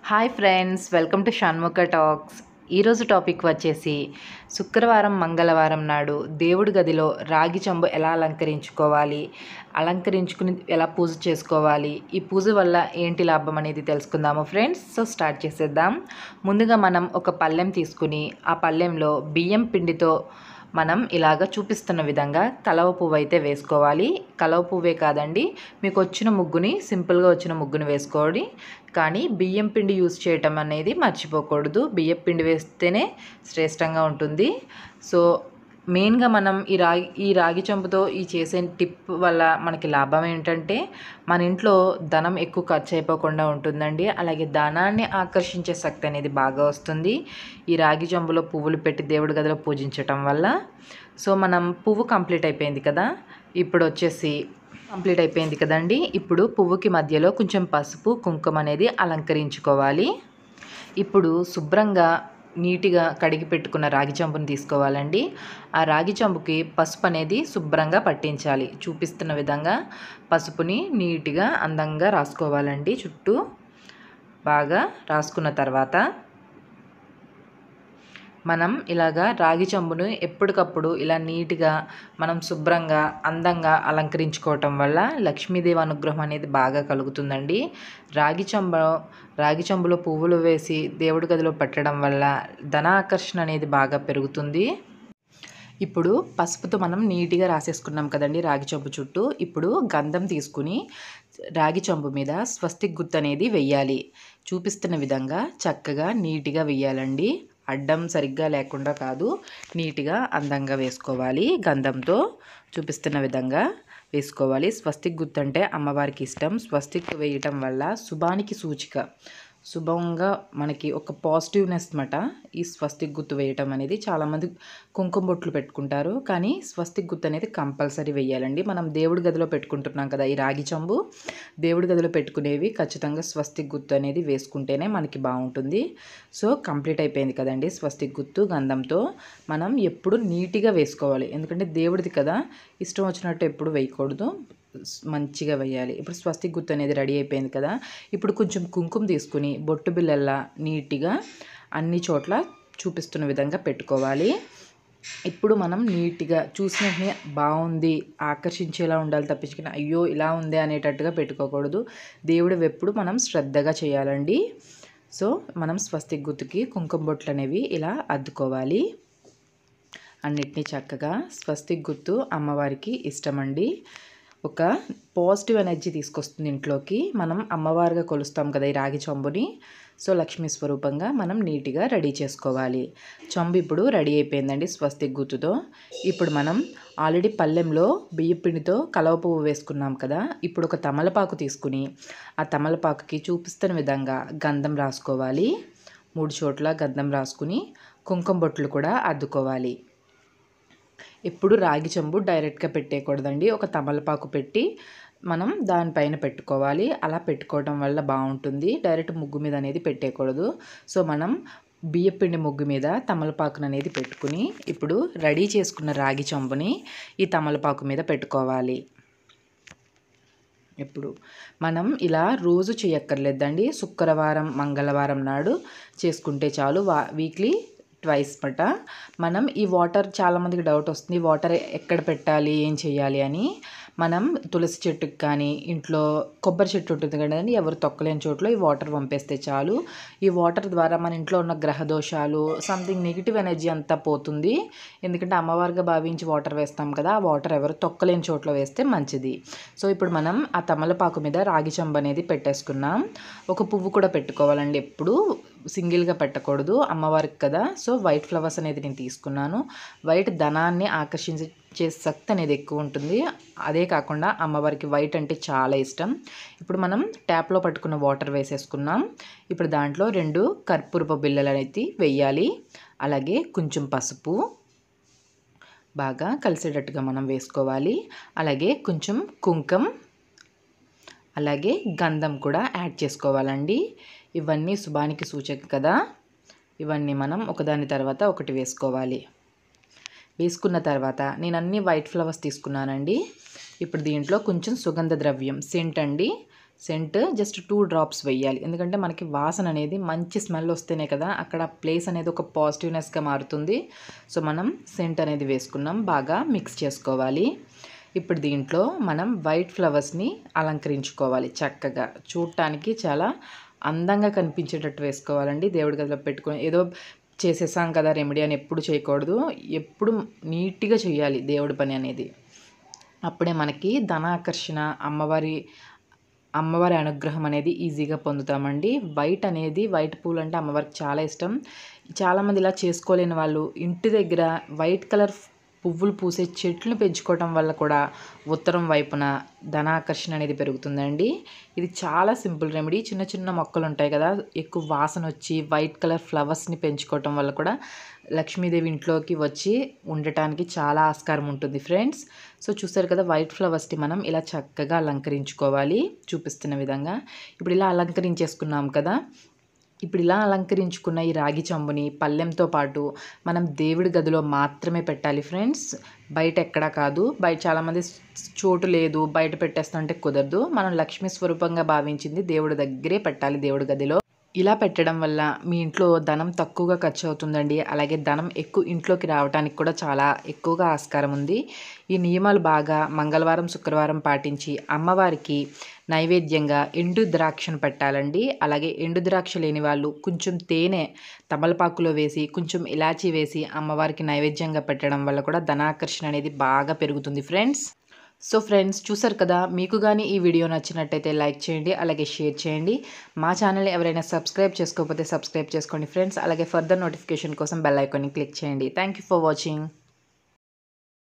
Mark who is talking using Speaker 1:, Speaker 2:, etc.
Speaker 1: hi friends welcome to Shanmukha talks ఈరోజు topic వచ్చేసి శుక్రవారం మంగళవారం నాడు దేవుడి గదిలో రాగి చెంబు ఎలా అలంకరించుకోవాలి అలంకరించుకుని ఎలా పూజ చేసుకోవాలి ఈ పూజ వల్ల ఏంటి లాభం అనేది తెలుసుకుందాము ఫ్రెండ్స్ సో స్టార్ట్ చేసేద్దాం ముందుగా మనం ఒక పళ్ళెం తీసుకుని ఆ పళ్ళెంలో బియ్యం పిండితో మనం ఇలాగ చూపిస్తున్న విధంగా కలవ పువ్వు అయితే వేసుకోవాలి కలవ పువ్వే కాదండి మీకు వచ్చిన ముగ్గుని సింపుల్గా వచ్చిన ముగ్గుని వేసుకోండి కానీ బియ్యం పిండి యూస్ చేయటం అనేది మర్చిపోకూడదు బియ్యం పిండి వేస్తేనే శ్రేష్టంగా ఉంటుంది సో మెయిన్గా మనం ఈ రాగి ఈ రాగి చెంపుతో ఈ చేసే టిప్ వల్ల మనకి లాభం ఏంటంటే మన ఇంట్లో ధనం ఎక్కువ ఖర్చు అయిపోకుండా ఉంటుందండి అలాగే ధనాన్ని ఆకర్షించే శక్తి అనేది బాగా వస్తుంది ఈ రాగి చెంబులో పువ్వులు పెట్టి దేవుడి గదిలో పూజించటం వల్ల సో మనం పువ్వు కంప్లీట్ అయిపోయింది కదా ఇప్పుడు వచ్చేసి కంప్లీట్ అయిపోయింది కదండి ఇప్పుడు పువ్వుకి మధ్యలో కొంచెం పసుపు కుంకుమ అనేది అలంకరించుకోవాలి ఇప్పుడు శుభ్రంగా నీట్గా కడిగి పెట్టుకున్న రాగి చెంబుని తీసుకోవాలండి ఆ రాగి చెంబుకి పసుపు అనేది శుభ్రంగా పట్టించాలి చూపిస్తున్న విధంగా పసుపుని నీట్గా అందంగా రాసుకోవాలండి చుట్టూ బాగా రాసుకున్న తర్వాత మనం ఇలాగా రాగి చెంబును ఎప్పటికప్పుడు ఇలా నీట్గా మనం శుభ్రంగా అందంగా అలంకరించుకోవటం వల్ల లక్ష్మీదేవి అనుగ్రహం అనేది బాగా కలుగుతుందండి రాగి చెంబు రాగి చెంబులో పువ్వులు వేసి దేవుడి గదిలో పెట్టడం వల్ల ధన ఆకర్షణ అనేది బాగా పెరుగుతుంది ఇప్పుడు పసుపుతో మనం నీట్గా రాసేసుకున్నాం కదండి రాగి చెంబు చుట్టూ ఇప్పుడు గంధం తీసుకుని రాగి చెంబు మీద స్వస్తిక్ గుర్తు అనేది వెయ్యాలి చూపిస్తున్న విధంగా చక్కగా నీట్గా వెయ్యాలండి అడ్డం సరిగ్గా లేకుండా కాదు నీట్గా అందంగా వేసుకోవాలి గంధంతో చూపిస్తున్న విధంగా వేసుకోవాలి స్వస్తిక్ గుర్తు అంటే అమ్మవారికి ఇష్టం స్వస్తిక్ వేయటం వల్ల శుభానికి సూచిక శుభంగా మనకి ఒక పాజిటివ్నెస్ అనమాట ఈ స్వస్తిక్ గుర్తు వేయటం అనేది చాలామంది కుంకుమ బొట్లు పెట్టుకుంటారు కానీ స్వస్తిక్ గుర్తు అనేది కంపల్సరీ వేయాలండి మనం దేవుడి గదిలో పెట్టుకుంటున్నాం కదా ఈ రాగి చంబు దేవుడి గదిలో పెట్టుకునేవి ఖచ్చితంగా స్వస్తిక్ గుర్తు అనేది వేసుకుంటేనే మనకి బాగుంటుంది సో కంప్లీట్ అయిపోయింది కదండి స్వస్తిక్ గుర్తు గంధంతో మనం ఎప్పుడు నీట్గా వేసుకోవాలి ఎందుకంటే దేవుడిది కదా ఇష్టం వచ్చినట్టు ఎప్పుడు వేయకూడదు మంచిగా వేయాలి ఇప్పుడు స్వస్తిక్ గుర్తు అనేది రెడీ అయిపోయింది కదా ఇప్పుడు కొంచెం కుంకుమ తీసుకుని బొట్టు బిల్లల్లా నీట్గా అన్ని చోట్ల చూపిస్తున్న విధంగా పెట్టుకోవాలి ఇప్పుడు మనం నీట్గా చూసిన వెంటనే బాగుంది ఆకర్షించేలా ఉండాలి తప్పించుకుని అయ్యో ఇలా ఉంది అనేటట్టుగా పెట్టుకోకూడదు దేవుడు ఎప్పుడు మనం శ్రద్ధగా చేయాలండి సో మనం స్వస్తిక్ గుర్తుకి కుంకుమ బొట్లు అనేవి ఇలా అద్దుకోవాలి అన్నిటినీ చక్కగా స్వస్తిక్ గుర్తు అమ్మవారికి ఇష్టమండి ఒక పాజిటివ్ ఎనర్జీ తీసుకొస్తుంది ఇంట్లోకి మనం అమ్మవారిగా కొలుస్తాం కదా ఈ రాగి చంబుని సో లక్ష్మీ స్వరూపంగా మనం నీట్గా రెడీ చేసుకోవాలి చంబు ఇప్పుడు రెడీ అయిపోయిందండి స్వస్తిక్ గుర్తుతో ఇప్పుడు మనం ఆల్రెడీ పళ్ళెంలో బియ్య పిండితో కలవ పువ్వు వేసుకున్నాం కదా ఇప్పుడు ఒక తమలపాకు తీసుకుని ఆ తమలపాకుకి చూపిస్తున్న విధంగా గంధం రాసుకోవాలి మూడు చోట్ల గంధం రాసుకుని కుంకుమ బొట్లు కూడా అద్దుకోవాలి ఎప్పుడు రాగి చెంబు డైరెక్ట్గా పెట్టేయకూడదండి ఒక తమలపాకు పెట్టి మనం దానిపైన పెట్టుకోవాలి అలా పెట్టుకోవడం వల్ల బాగుంటుంది డైరెక్ట్ ముగ్గు మీద అనేది పెట్టేయకూడదు సో మనం బియ్యపిండి ముగ్గు మీద తమలపాకును అనేది పెట్టుకుని ఇప్పుడు రెడీ చేసుకున్న రాగి చెంబుని ఈ తమలపాకు మీద పెట్టుకోవాలి ఇప్పుడు మనం ఇలా రోజు చేయక్కర్లేదండి శుక్రవారం మంగళవారం నాడు చేసుకుంటే చాలు వా వీక్లీ ట్వైస్ పట మనం ఈ వాటర్ చాలామందికి డౌట్ వస్తుంది వాటర్ ఎక్కడ పెట్టాలి ఏం చేయాలి అని మనం తులసి చెట్టుకి కానీ ఇంట్లో కొబ్బరి చెట్టు ఉంటుంది కదండి ఎవరు తొక్కలేని చోట్ల ఈ వాటర్ పంపేస్తే చాలు ఈ వాటర్ ద్వారా మన ఇంట్లో ఉన్న గ్రహ దోషాలు సంథింగ్ నెగిటివ్ ఎనర్జీ అంతా పోతుంది ఎందుకంటే అమ్మవారిగా భావించి వాటర్ వేస్తాం కదా ఆ వాటర్ ఎవరు తొక్కలేని చోట్ల వేస్తే మంచిది సో ఇప్పుడు మనం ఆ తమలపాకు మీద రాగి చెంబు అనేది పెట్టేసుకున్నాం ఒక పువ్వు కూడా పెట్టుకోవాలండి ఎప్పుడు సింగిల్గా పెట్టకూడదు అమ్మవారికి కదా సో వైట్ ఫ్లవర్స్ అనేది నేను తీసుకున్నాను వైట్ ధనాన్ని ఆకర్షించే శక్తి అనేది ఎక్కువ ఉంటుంది అదే కాకుండా అమ్మవారికి వైట్ అంటే చాలా ఇష్టం ఇప్పుడు మనం ట్యాప్లో పట్టుకున్న వాటర్ వేసేసుకున్నాం ఇప్పుడు దాంట్లో రెండు కర్పూరపు బిళ్ళలు అనేది వెయ్యాలి అలాగే కొంచెం పసుపు బాగా కలిసేటట్టుగా మనం వేసుకోవాలి అలాగే కొంచెం కుంకం అలాగే గంధం కూడా యాడ్ చేసుకోవాలండి ఇవన్నీ శుభానికి సూచక కదా ఇవన్నీ మనం ఒకదాని తర్వాత ఒకటి వేసుకోవాలి వేసుకున్న తర్వాత నేను అన్ని వైట్ ఫ్లవర్స్ తీసుకున్నానండి ఇప్పుడు దీంట్లో కొంచెం సుగంధ ద్రవ్యం సెంట్ అండి సెంట్ జస్ట్ టూ డ్రాప్స్ వేయాలి ఎందుకంటే మనకి వాసన అనేది మంచి స్మెల్ వస్తేనే కదా అక్కడ ప్లేస్ అనేది ఒక పాజిటివ్నెస్గా మారుతుంది సో మనం సెంట్ అనేది వేసుకున్నాం బాగా మిక్స్ చేసుకోవాలి ఇప్పుడు దీంట్లో మనం వైట్ ఫ్లవర్స్ని అలంకరించుకోవాలి చక్కగా చూడటానికి చాలా అందంగా కనిపించేటట్టు వేసుకోవాలండి దేవుడి గదిలో పెట్టుకొని ఏదో చేసేసాం కదా రెమెడీ అని ఎప్పుడు చేయకూడదు ఎప్పుడు నీట్గా చేయాలి దేవుడి పని అనేది అప్పుడే మనకి ధనాకర్షణ అమ్మవారి అమ్మవారి అనుగ్రహం అనేది ఈజీగా పొందుతామండి వైట్ అనేది వైట్ పూలు అంటే అమ్మవారికి చాలా ఇష్టం చాలామంది ఇలా చేసుకోలేని వాళ్ళు ఇంటి దగ్గర వైట్ కలర్ పువ్వులు పూసే చెట్లు పెంచుకోవటం వల్ల కూడా ఉత్తరం వైపున ధనాకర్షణ అనేది పెరుగుతుందండి ఇది చాలా సింపుల్ రెమెడీ చిన్న చిన్న మొక్కలు ఉంటాయి కదా ఎక్కువ వాసన వచ్చి వైట్ కలర్ ఫ్లవర్స్ని పెంచుకోవటం వల్ల కూడా లక్ష్మీదేవి ఇంట్లోకి వచ్చి ఉండటానికి చాలా ఆస్కారం ఉంటుంది ఫ్రెండ్స్ సో చూస్తారు కదా వైట్ ఫ్లవర్స్ని మనం ఇలా చక్కగా అలంకరించుకోవాలి చూపిస్తున్న విధంగా ఇప్పుడు ఇలా అలంకరించేసుకున్నాం కదా ఇప్పుడు ఇలా అలంకరించుకున్న ఈ రాగి చెంబుని పళ్ళెంతో పాటు మనం దేవుడి గదిలో మాత్రమే పెట్టాలి ఫ్రెండ్స్ బయట ఎక్కడా కాదు బయట చాలామంది చోటు లేదు బయట పెట్టేస్తుంటే కుదరదు మనం లక్ష్మీ స్వరూపంగా భావించింది దేవుడి దగ్గరే పెట్టాలి దేవుడి గదిలో ఇలా పెట్టడం వల్ల మీ ఇంట్లో ధనం తక్కువగా ఖర్చు అవుతుందండి అలాగే ధనం ఎక్కువ ఇంట్లోకి రావడానికి కూడా చాలా ఎక్కువగా ఆస్కారం ఉంది ఈ నియమాలు బాగా మంగళవారం శుక్రవారం పాటించి అమ్మవారికి నైవేద్యంగా ఎండు ద్రాక్షను పెట్టాలండి అలాగే ఎండు ద్రాక్ష లేని వాళ్ళు కొంచెం తేనె తమలపాకులో వేసి కొంచెం ఇలాచీ వేసి అమ్మవారికి నైవేద్యంగా పెట్టడం వల్ల కూడా ధనాకర్షణ అనేది బాగా పెరుగుతుంది ఫ్రెండ్స్ సో ఫ్రెండ్స్ చూసారు కదా మీకు కానీ ఈ వీడియో నచ్చినట్టయితే లైక్ చేయండి అలాగే షేర్ చేయండి మా ఛానల్ ఎవరైనా సబ్స్క్రైబ్ చేసుకోకపోతే సబ్స్క్రైబ్ చేసుకోండి ఫ్రెండ్స్ అలాగే ఫర్దర్ నోటిఫికేషన్ కోసం బెల్ ఐకాన్ని క్లిక్ చేయండి థ్యాంక్ యూ ఫర్ వాచింగ్